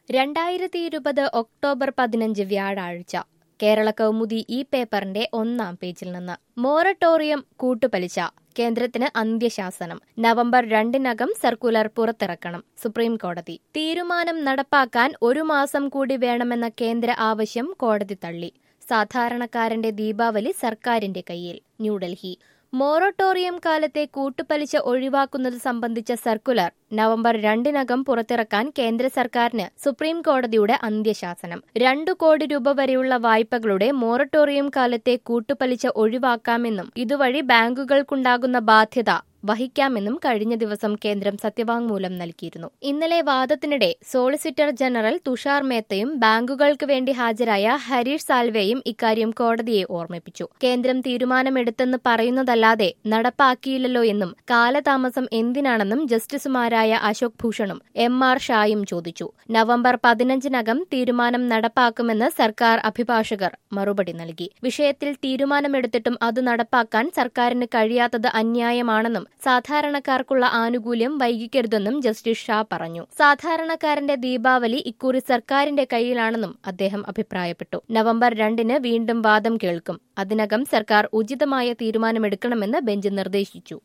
രണ്ടായിരത്തി ഇരുപത് ഒക്ടോബർ പതിനഞ്ച് വ്യാഴാഴ്ച കേരള കൗമുദി ഈ പേപ്പറിന്റെ ഒന്നാം പേജിൽ നിന്ന് മൊറട്ടോറിയം കൂട്ടുപലിശ കേന്ദ്രത്തിന് അന്ത്യശാസനം നവംബർ രണ്ടിനകം സർക്കുലർ പുറത്തിറക്കണം സുപ്രീം കോടതി തീരുമാനം നടപ്പാക്കാൻ ഒരു മാസം കൂടി വേണമെന്ന കേന്ദ്ര ആവശ്യം കോടതി തള്ളി സാധാരണക്കാരന്റെ ദീപാവലി സർക്കാരിന്റെ കയ്യിൽ ന്യൂഡൽഹി മൊറട്ടോറിയം കാലത്തെ കൂട്ടുപലിശ ഒഴിവാക്കുന്നത് സംബന്ധിച്ച സർക്കുലർ നവംബർ രണ്ടിനകം പുറത്തിറക്കാൻ കേന്ദ്ര സർക്കാരിന് സുപ്രീം കോടതിയുടെ അന്ത്യശാസനം രണ്ടു കോടി രൂപ വരെയുള്ള വായ്പകളുടെ മൊറട്ടോറിയം കാലത്തെ കൂട്ടുപലിശ ഒഴിവാക്കാമെന്നും ഇതുവഴി ബാങ്കുകൾക്കുണ്ടാകുന്ന ബാധ്യത വഹിക്കാമെന്നും കഴിഞ്ഞ ദിവസം കേന്ദ്രം സത്യവാങ്മൂലം നൽകിയിരുന്നു ഇന്നലെ വാദത്തിനിടെ സോളിസിറ്റർ ജനറൽ തുഷാർ മേത്തയും ബാങ്കുകൾക്ക് വേണ്ടി ഹാജരായ ഹരീഷ് സാൽവെയും ഇക്കാര്യം കോടതിയെ ഓർമ്മിപ്പിച്ചു കേന്ദ്രം തീരുമാനമെടുത്തെന്ന് പറയുന്നതല്ലാതെ നടപ്പാക്കിയില്ലല്ലോ എന്നും കാലതാമസം എന്തിനാണെന്നും ജസ്റ്റിസുമാരായ അശോക് ഭൂഷണും എം ആർ ഷായും ചോദിച്ചു നവംബർ പതിനഞ്ചിനകം തീരുമാനം നടപ്പാക്കുമെന്ന് സർക്കാർ അഭിഭാഷകർ മറുപടി നൽകി വിഷയത്തിൽ തീരുമാനമെടുത്തിട്ടും അത് നടപ്പാക്കാൻ സർക്കാരിന് കഴിയാത്തത് അന്യായമാണെന്നും സാധാരണക്കാർക്കുള്ള ആനുകൂല്യം വൈകിക്കരുതെന്നും ജസ്റ്റിസ് ഷാ പറഞ്ഞു സാധാരണക്കാരന്റെ ദീപാവലി ഇക്കുറി സർക്കാരിന്റെ കയ്യിലാണെന്നും അദ്ദേഹം അഭിപ്രായപ്പെട്ടു നവംബർ രണ്ടിന് വീണ്ടും വാദം കേൾക്കും അതിനകം സർക്കാർ ഉചിതമായ തീരുമാനമെടുക്കണമെന്ന് ബെഞ്ച് നിർദ്ദേശിച്ചു